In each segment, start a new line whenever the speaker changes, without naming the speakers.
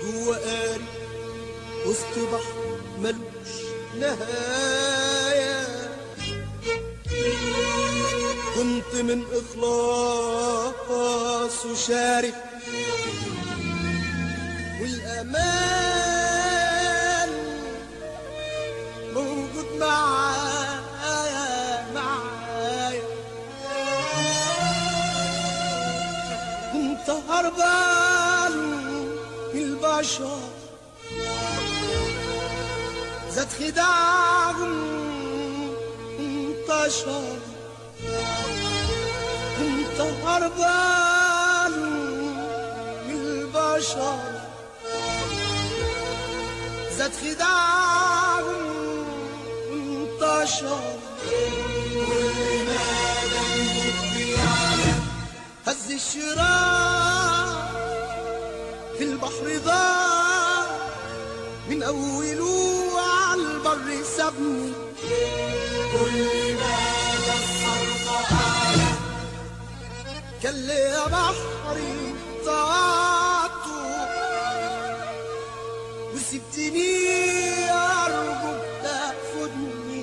جوا قاري وسط بحر ملوش نهاية كنت من إخلاص وشارك والأمان موجود معايا معايا كنت هربان من البشر زاد خداعهم انتشر كنت هربان من البشر زاد خداعهم انتشر هز الشراع في البحر ضاع من أوله على البر سابني كل ما الصرف أعلى كان ليا بحري طاعته وسبتني أرجوك تاخدني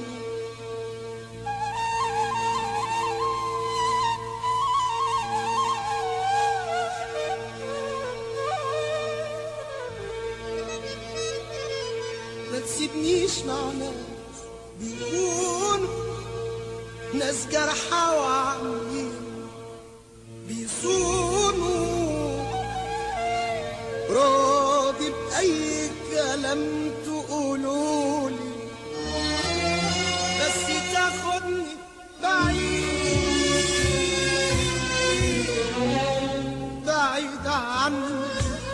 ما تسيبنيش مع ناس بيكونوا ناس جرحى وعاملين بيصونوا راضي بأي كلام تقولولي بس تاخدني بعيد بعيد عني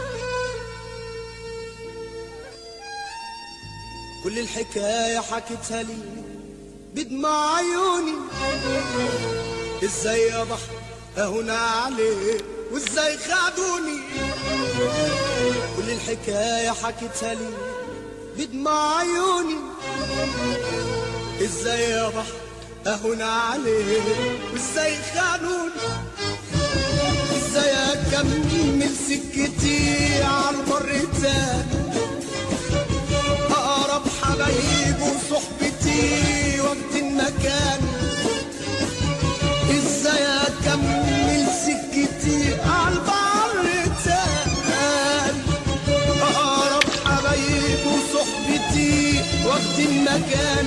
كل الحكاية حكيتها لي بدمع عيوني ازاي يا بحر اهون عليه وازاي خدوني كل الحكاية حكيتها لي بدمع عيوني ازاي يا بحر اهون عليه وازاي خانوني ازاي اكمل سكتي على البر تاني اقرب حبايب وصحبتي وقت المكان ازاي اكمل سكتي على البر تاني اقرب حبايب وصحبتي وقت المكان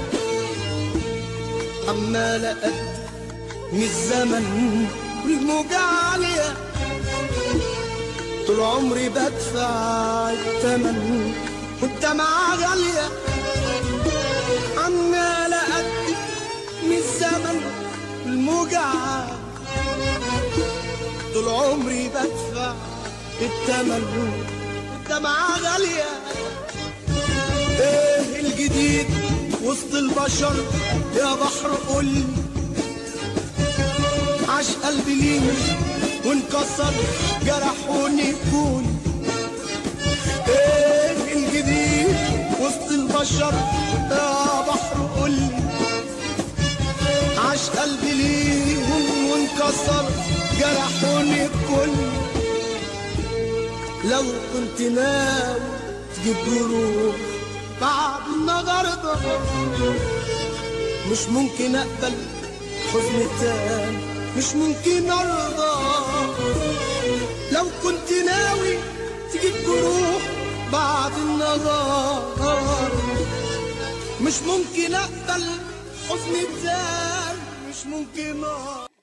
عمال اقدم من الزمن والموجة عالية طول عمري بدفع الثمن والدمعة غالية عمال أقدم من الزمن الموجة عالية طول عمري بدفع الثمن والدمعة غالية ايه الجديد وسط البشر يا بحر قولي عاش قلبي ليه وانكسر جرحوني كوني ايه الجديد وسط البشر يا بحر قولي عاش قلبي ليهم وانكسر جرحوني الكل لو كنت ناوي تجيب جروح بعد النهارده مش ممكن اقبل حزن تاني مش ممكن ارضى لو كنت ناوي تجيب جروح بعد النهار مش ممكن اقبل حزن تاني مش ممكن أرضى